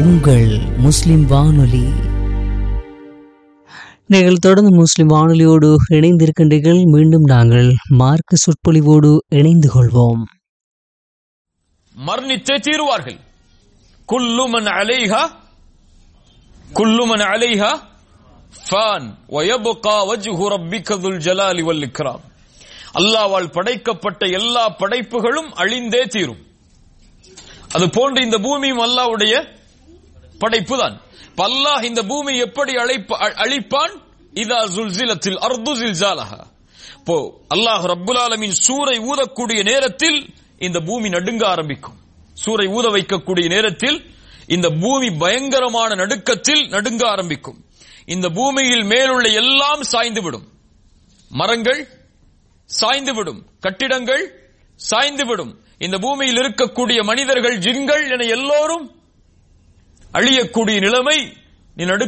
உங்கள் முஸ்லிம் வானொலி நீங்கள் தொடர்ந்து முஸ்லிம் வானொலியோடு இணைந்திருக்கின்றீர்கள் மீண்டும் நாங்கள் மார்க்க சொற்பொழிவோடு இணைந்து கொள்வோம் மரணித்தே தீருவார்கள் குல்லுமன் அலைஹா குல்லுமன் அலைஹா ஃபான் வயபுகா வஜ்ஹு ரப்பிக துல் ஜலாலி வல் இக்ராம் அல்லாஹ்வால் படைக்கப்பட்ட எல்லா படைப்புகளும் அழிந்தே தீரும் அது போன்று இந்த பூமியும் அல்லாஹ்வுடைய படைப்பு தான் அல்லாஹ் இந்த பூமி எப்படி அழைப்ப அ- அழிப்பான் இதா ஜுல்சிலத்தில் அர்து ஜில்சாலஹா போ அல்லாஹ் ரப்புல் ஆலமீன் சூரை ஊதக்கூடிய நேரத்தில் இந்த பூமி நடுங்க ஆரம்பிக்கும் சூரை ஊத வைக்கக்கூடிய நேரத்தில் இந்த பூமி பயங்கரமான நடுக்கத்தில் நடுங்க ஆரம்பிக்கும் இந்த பூமியில் மேலுள்ள எல்லாம் சாய்ந்து விடும் மரங்கள் சாய்ந்து விடும் கட்டிடங்கள் சாய்ந்து விடும் இந்த பூமியில் இருக்கக்கூடிய மனிதர்கள் ஜின்கள் என எல்லோரும் அழியக்கூடிய நிலைமை நீ நடு